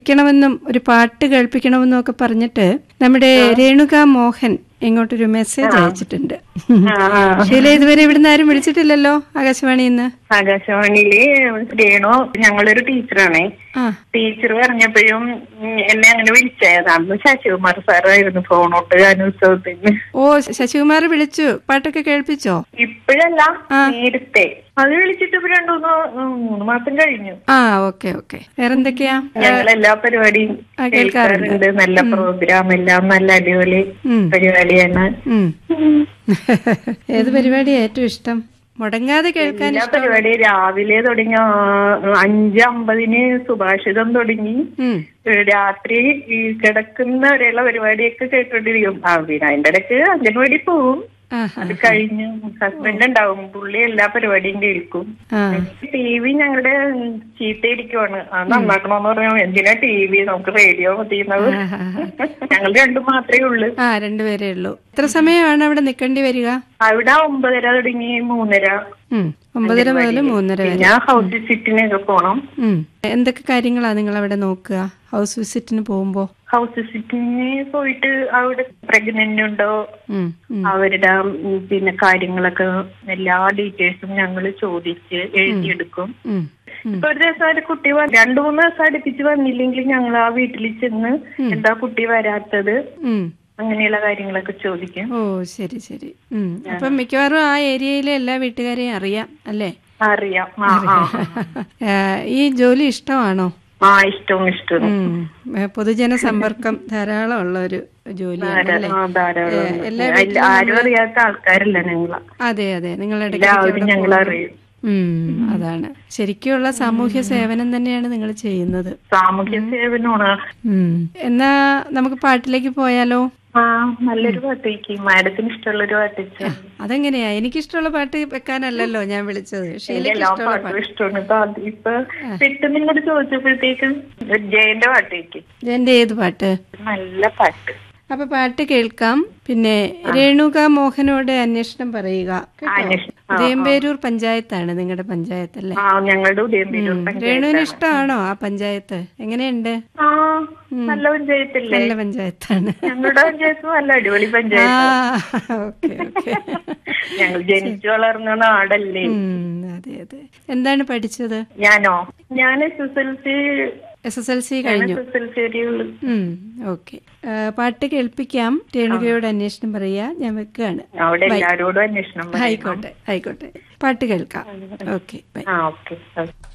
ക്കണമെന്നും ഒരു പാട്ട് കേൾപ്പിക്കണമെന്നും ഒക്കെ പറഞ്ഞിട്ട് നമ്മുടെ രേണുക മോഹൻ ഇങ്ങോട്ടൊരു മെസ്സേജ് അയച്ചിട്ടുണ്ട് ആ, ആ. ഷീല ഇതുവരെ ഇവിടുന്ന് ആരും വിളിച്ചിട്ടില്ലല്ലോ ആകാശവാണിന്ന് ആകാശവാണിയില് രേണു ഞങ്ങളൊരു ടീച്ചറാണേ ആ ടീച്ചർ പറഞ്ഞപ്പോഴും ഉം, എന്നെ അങ്ങനെ വിളിച്ചായത് അന്ന് ശശികുമാർ സാറായിരുന്നു ഫോണോട്ട് ഗാനോത്സവത്തിന് ഓ ശശികുമാർ വിളിച്ചു പാട്ടൊക്കെ കേൾപ്പിച്ചോ ഇപ്പോഴല്ല ആ. നേരത്തെ അത് വിളിച്ചിട്ട് ഇപ്പൊ രണ്ടു മൂന്ന് ഉം, മൂന്ന് മാസം കഴിഞ്ഞു ആ ഓക്കെ ഓക്കെ വേറെന്തൊക്കെയാ ഞങ്ങൾ എല്ലാ പരിപാടിയും ആ, കേൾക്കാറുണ്ട്. കേൾക്കാറുണ്ട് നല്ല പ്രോഗ്രാം എല്ലാം നല്ല അടിപൊളി ഉം. പരിപാടിയാണ് ഉം. ഏത് പരിപാടിയാ ഏറ്റവും ഇഷ്ടം മുടങ്ങാതെ കേൾക്കാൻ എല്ലാ ഇഷ്ടം പരിപാടി രാവിലെ തുടങ്ങി ആ, അഞ്ച് അമ്പതിന് സുഭാഷിതം തുടങ്ങി ഉം. രാത്രി ഈ കിടക്കുന്ന വരെയുള്ള പരിപാടിയൊക്കെ കേട്ടോണ്ടിരിക്കും ആ പിന്നെ അതിന്റെ ഇടയ്ക്ക് അംഗൻവാടി പോവും ആഹാ. അത് കഴിഞ്ഞ് ഹസ്ബൻഡ് ഉണ്ടാവും പുള്ളി എല്ലാ പരിപാടിയും കേൾക്കും ആ ടി വി ഞങ്ങളുടെ ചീത്തയിരിക്കുവാണ് അത് നന്നാക്കണോന്ന് പറഞ്ഞു എന്തിനാ ടി വി നമുക്ക് റേഡിയോ മതിയുന്നത് ഞങ്ങൾ രണ്ടും മാത്രമേ ഉള്ളൂ ആ രണ്ടുപേരേ ഉള്ളൂ എത്ര സമയമാണ് അവിടെ നിൽക്കേണ്ടി വരിക അവിടെ ഒമ്പതര തുടങ്ങി മൂന്നര ഉം. ഒമ്പതര മുതൽ മൂന്നര വരെ പിന്നെ ഹൗസ് വിസിറ്റിനൊക്കെ പോണം ഉം. എന്തൊക്കെ കാര്യങ്ങളാ നിങ്ങൾ അവിടെ നോക്കുക ഹൗസ് വിസിറ്റിന് പോകുമ്പോ ഹൗസ് വിസിറ്റിന് പോയിട്ട് അവിടെ പ്രഗ്നന്റ് ഉണ്ടോ ഉം. ഉം. അവരുടെ ഉം, പിന്നെ കാര്യങ്ങളൊക്കെ എല്ലാ ഡീറ്റെയിൽസും ഞങ്ങൾ ചോദിച്ച് എഴുതിയെടുക്കും ഉം. ഉം. ഇപ്പൊ ഒരു ദിവസം ഒരു കുട്ടി വ- രണ്ടു മൂന്ന് ദിവസം അടുപ്പിച്ച് വന്നില്ലെങ്കിൽ ഞങ്ങൾ ആ വീട്ടിൽ ചെന്ന് എന്താ കുട്ടി വരാത്തത് ഉം. അങ്ങനെയുള്ള കാര്യങ്ങളൊക്കെ ചോദിക്കും ഓ ശരി ശരി ഉം. അപ്പം മിക്കവാറും ആ ഏരിയയിലെ എല്ലാ വീട്ടുകാരെയും അറിയാം അല്ലേ അറിയാം ആ ആ ആ, ഈ ജോലി ഇഷ്ടമാണോ ആ ഇഷ്ടവും ഇഷ്ടവും ഉം. ഏ, പൊതുജന സമ്പർക്കം ധാരാളം ഉള്ള ഒരു ജോലിയാണ് അല്ലേ ആ, ധാരാളം ഉണ്ട്. എല്ലാ അല്ല, ആരും അറിയാത്ത ആൾക്കാരല്ല ഞങ്ങള് അതെ അതെ നിങ്ങളുടെ എല്ലാവരും ഞങ്ങൾ അറിയും ഉം അതാണ് ശരിക്കുള്ള സാമൂഹ്യ സേവനം തന്നെയാണ് നിങ്ങൾ ചെയ്യുന്നത് സാമൂഹ്യ സേവനമാണ് ഉം എന്നാ നമുക്ക് പാട്ടിലേക്ക് പോയാലോ ആ നല്ലൊരു പാട്ട് വയ്ക്കും മാഡത്തിന് ഇഷ്ടമുള്ള ഒരു പാട്ട് വെച്ചാൽ അതെങ്ങനെയാ എനിക്കിഷ്ടമുള്ള പാട്ട് വെക്കാനല്ലല്ലോ ഞാൻ വിളിച്ചത് ഷീലയ്ക്ക് എല്ലാ ഇഷ്ടമുള്ള പാട്ടും ഇഷ്ടമാണ് ഇപ്പൊ അത് ഇപ്പൊ പെട്ടെന്ന് ഇങ്ങോട്ട് ചോദിച്ചപ്പോഴത്തേക്കും ഒരു ജയന്റെ പാട്ട് വയ്ക്കും എന്റെ ഏത് പാട്ട് നല്ല പാട്ട് അപ്പൊ പാട്ട് കേൾക്കാം പിന്നെ രേണുക മോഹനോട് അന്വേഷണം പറയുക കേട്ടോ അന്വേഷണം. ആ, ഉദയംപേരൂർ പഞ്ചായത്താണ് നിങ്ങളുടെ പഞ്ചായത്ത് അല്ലേ ആ ഞങ്ങളുടെ ഉദയംപേരൂർ രേണുവിന് ഇഷ്ടമാണോ ആ പഞ്ചായത്ത് എങ്ങനെയുണ്ട് ആ നല്ല പഞ്ചായത്തല്ലേ നല്ല പഞ്ചായത്താണ് ഞങ്ങളുടെ പഞ്ചായത്ത് നല്ല അടിപൊളി ആ പഞ്ചായത്ത് ഓക്കെ ഓക്കെ ഞങ്ങൾ ജനിച്ചു വളർന്ന നാടല്ലേ അതെ അതെ എന്താണ് പഠിച്ചത് ഞാനോ ഞാൻ S S L C S S L C കഴിഞ്ഞു S L L C okay പാട്ട് കേൾപ്പിക്കാം രേണുകയോട് അന്വേഷണം പറയാ ഞാൻ വെക്കുകയാണ് അവിടെ എല്ലാരോടും അന്വേഷണം പറയണം. ആയിക്കോട്ടെ ആയിക്കോട്ടെ പാട്ട് കേൾക്കാം ഓക്കെ ബൈ ആ ഓക്കെ